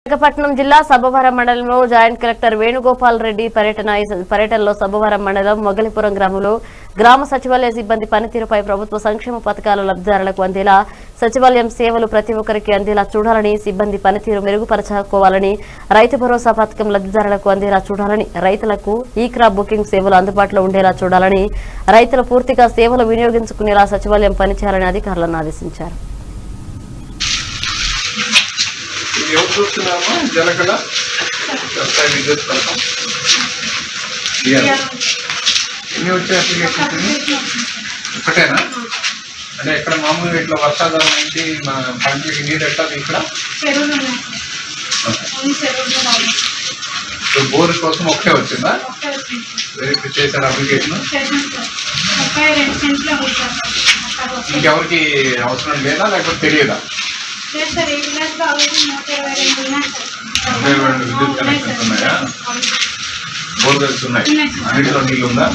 విశాఖపట్నం జిల్లా సబ్బవరం మండలంలో joint collector Venugopal Reddy పర్యటన ఈ పర్యటనలో సబ్బవరం మండలం మొగలిపురం గ్రామంలో గ్రామ సచివాలయ సిబ్బంది పనితీరుపై ప్రభుత్వ సంక్షేమ పథకాల లబ్ధిదారులకు అందేలా సచివాలయం సేవలు ప్రతి ఒక్కరికి అందేలా చూడాలని సిబ్బంది పనితీరు మెరుగుపరచుకోవాలని రైతు భరోసా పథకం లబ్ధిదారులకు అందేలా చూడాలని రైతులకు ఈ క్రాప్ బుకింగ్ సేవలు అందుబాటులో ఉండేలా చూడాలని రైతులు పూర్తిగా సేవలు వినియోగించుకునేలా సచివాలయం పనిచేయాలని అధికారులను ఆదేశించారు ఇది ఎవరు చూస్తున్నామా జలకళ వ్యవసాయ విద్యుత్ పథకం ఇయ్యాలి. ఎన్ని వచ్చాయి అప్లికేషన్స్ ఒకటేనా అంటే ఇక్కడ మామూలుగా ఇట్లా వర్షాధారం నుంచి మన పంటలకి నీరు ఎట్లా ఇక్కడ చెరువులు ఉన్నాయి. ఓన్లీ చెరువులు రావు. సో బోర్ కోసం ఒకే వచ్చిందా ఒకే వచ్చింది. వెరిఫై చేశారు అప్లికేషన్ చేసాం సార్. ఒకే రెండు సెంట్లు ఉంది సార్. అక్కడ ఒకే. ఇంకెవరికి అవసరం లేదా లేకపోతే తెలియదా లేదు సార్ ఈ విలేజ్లో ఆల్రెడీ నూట ఇరవై రెండు ఉన్నాయి సార్. నూట ఇరవై రెండు విద్యుత్ ఉన్నాయి కనెక్షన్స్ సార్. ఉన్నాయా? బోర్ వెల్స్ ఉన్నాయి ఉన్నాయి సార్. అన్నిటిలో నీళ్ళు ఉందా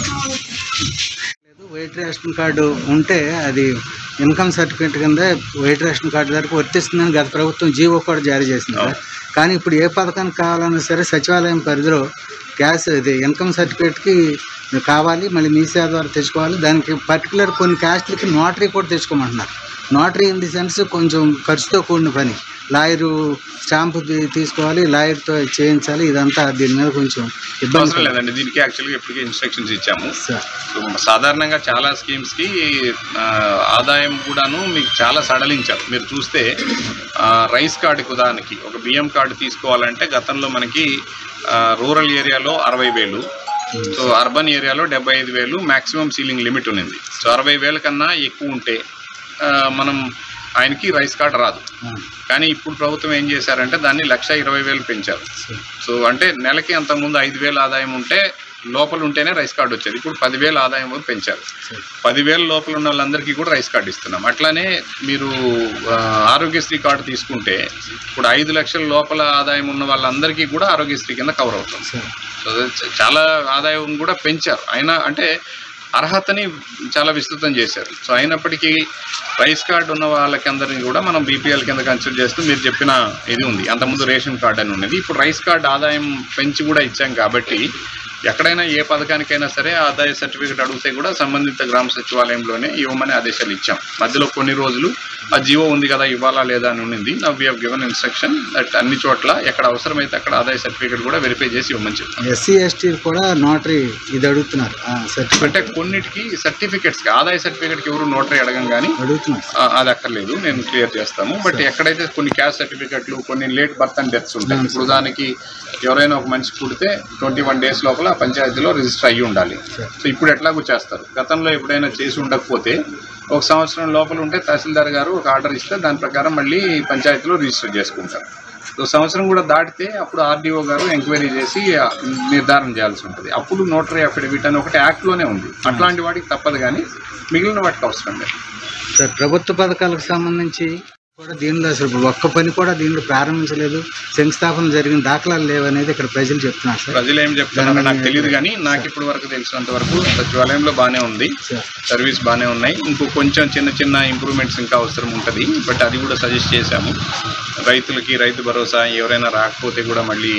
లేదు వైట్ రేషన్ కార్డు ఉంటే అది ఇన్కమ్ సర్టిఫికేట్ కింద వైట్ రేషన్ కార్డు వరకు వర్తిస్తుందని గత ప్రభుత్వం జీవో కూడా జారీ చేసింది కదా. కానీ ఇప్పుడు ఏ పథకానికి కావాలన్నా సరే సచివాలయం పరిధిలో గ్యాస్ ఇది ఇన్కమ్ సర్టిఫికేట్కి కావాలి మళ్ళీ మీ సేవ ద్వారా తెచ్చుకోవాలి దానికి పర్టికులర్ కొన్ని క్యాస్ట్లకి నోటరీ కూడా తెచ్చుకోమంటున్నారు నోటరీ ఇన్ ది సెన్స్ కొంచెం ఖర్చుతో కూడిన పని లాయరు స్టాంపు తీ- తీసుకోవాలి లాయర్తో చేయించాలి ఇదంతా దీని మీద కొంచెం ఇబ్బంది అవసరం లేదండి దీనికి యాక్చువల్గా ఇప్పటికే ఇన్స్ట్రక్షన్స్ ఇచ్చాము సార్ సో సాధారణంగా చాలా స్కీమ్స్కి ఆ, ఆదాయం కూడాను మీకు చాలా సడలించారు మీరు చూస్తే ఆ, రైస్ కార్డుకి ఉదాహరణకి ఒక బియ్యం కార్డు తీసుకోవాలంటే గతంలో మనకి ఆ, రూరల్ ఏరియాలో అరవై వేలు సో అర్బన్ ఏరియాలో డెబ్బై ఐదు వేలు మ్యాక్సిమం సీలింగ్ లిమిట్ ఉన్నింది సో అరవై వేల కన్నా ఎక్కువ ఉంటే ఆ, మనం ఆయనకి రైస్ కార్డు రాదు కానీ ఇప్పుడు ప్రభుత్వం ఏం చేశారంటే దాన్ని లక్ష ఇరవై వేలు పెంచారు సో అంటే నెలకి అంతకుముందు ఐదు వేలు ఆదాయం ఉంటే లోపల ఉంటేనే రైస్ కార్డు వచ్చేది ఇప్పుడు పదివేల ఆదాయం వరకు పెంచారు పదివేల లోపల ఉన్న వాళ్ళందరికీ కూడా రైస్ కార్డు ఇస్తున్నాం అట్లానే మీరు ఆ, ఆరోగ్యశ్రీ కార్డు తీసుకుంటే ఇప్పుడు ఐదు లక్షల లోపల ఆదాయం ఉన్న వాళ్ళందరికీ కూడా ఆరోగ్యశ్రీ కింద కవర్ అవుతుంది సార్ సో అది చ- చాలా ఆదాయం కూడా పెంచారు అయినా అంటే అర్హతని చాలా విస్తృతం చేశారు సో అయినప్పటికీ రైస్ కార్డు ఉన్న వాళ్ళకి అందరినీ కూడా మనం బీపీఎల్ కింద కన్సిడర్ చేస్తూ మీరు చెప్పిన ఇది ఉంది అంతకుముందు రేషన్ కార్డు అని ఉన్నది ఇప్పుడు రైస్ కార్డు ఆదాయం పెంచి కూడా ఇచ్చాం కాబట్టి ఎక్కడైనా ఏ పథకానికైనా సరే ఆదాయ సర్టిఫికేట్ అడిగితే కూడా సంబంధిత గ్రామ సచివాలయంలోనే ఇవ్వమని ఆదేశాలు ఇచ్చాం మధ్యలో కొన్ని రోజులు ఆ జీవో ఉంది కదా ఇవ్వాలా లేదా అని ఉన్నింది నా వీ గివెన్ ఇన్స్ట్రక్షన్ దట్ అన్ని చోట్ల ఎక్కడ అవసరమైతే అక్కడ ఆదాయ సర్టిఫికేట్ కూడా వెరిఫై చేసి ఇవ్వమని చెప్పాం ఎస్సీ ఎస్టీ కూడా నోటరీ ఇది అడుగుతున్నారు సర్టిఫికేట్ అంటే కొన్నిటికి సర్టిఫికెట్స్ ఆదాయ సర్టిఫికెట్కి ఎవరు నోటరీ అడగం కానీ అడుగుతున్నారు ఆ, అది అక్కర్లేదు నేను క్లియర్ చేస్తాము బట్ ఎక్కడైతే కొన్ని క్యాస్ట్ సర్టిఫికెట్లు కొన్ని లేట్ బర్త్ అండ్ డెత్స్ ఉంటాయి ఇప్పుడు దానికి ఎవరైనా ఒక మనిషి పుడితే ట్వంటీ వన్ డేస్ లోపల పంచాయతీలో రిజిస్టర్ అయ్యి ఉండాలి సో ఇప్పుడు ఎట్లాగూ చేస్తారు గతంలో ఎప్పుడైనా చేసి ఉండకపోతే ఒక సంవత్సరం లోపల ఉంటే తహసీల్దార్ గారు ఒక ఆర్డర్ ఇస్తే దాని ప్రకారం మళ్ళీ పంచాయతీలో రిజిస్టర్ చేసుకుంటారు సో సంవత్సరం కూడా దాటితే అప్పుడు ఆర్డీఓ గారు ఎంక్వైరీ చేసి ఆ, నిర్ధారణ చేయాల్సి ఉంటుంది అప్పుడు నోటరీ అఫిడవిట్ అని ఒకటి యాక్ట్లోనే ఉంది అట్లాంటి వాటికి తప్పదు కానీ మిగిలిన వాటికి అవసరం లేదు సార్ ప్రభుత్వ పథకాలకు సంబంధించి కూడా దీనిలో అసలు ఇప్పుడు ఒక్క పని కూడా దీనిలో ప్రారంభించలేదు శంకుస్థాపన జరిగిన దాఖలాలు లేవనేది ఇక్కడ ప్రజలు చెప్తున్నారు సార్ ప్రజలు ఏం చెప్తున్నారో నాకు తెలియదు కానీ నాకు ఇప్పటి వరకు తెలిసినంత వరకు సచివాలయంలో బాగానే ఉంది సార్ సర్వీస్ బాగానే ఉన్నాయి ఇంకో కొంచెం చిన్న చిన్న ఇంప్రూవ్మెంట్స్ ఇంకా అవసరం ఉంటుంది బట్ అది కూడా సజెస్ట్ చేశాము రైతులకి రైతు భరోసా ఎవరైనా రాకపోతే కూడా మళ్ళీ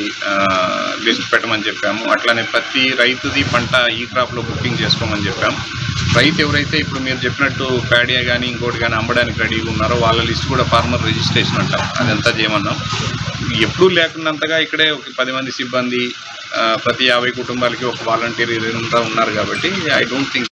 లిస్ట్ పెట్టమని చెప్పాము అట్లానే ప్రతి రైతుది పంట ఈ క్రాప్లో బుకింగ్ చేసుకోమని చెప్పాము రైతు ఎవరైతే ఇప్పుడు మీరు చెప్పినట్టు ప్యాడియా కానీ ఇంకోటి కానీ అమ్మడానికి రెడీగా ఉన్నారో వాళ్ళ లిస్ట్ కూడా ఫార్మర్ రిజిస్ట్రేషన్ అంటాం అదంతా చేయమన్నాం ఎప్పుడూ లేకున్నంతగా ఇక్కడే ఒక పది మంది సిబ్బంది ఆ, ప్రతి యాభై కుటుంబాలకి ఒక వాలంటీర్ ఉన్నారు కాబట్టి ఐ డోంట్ థింక్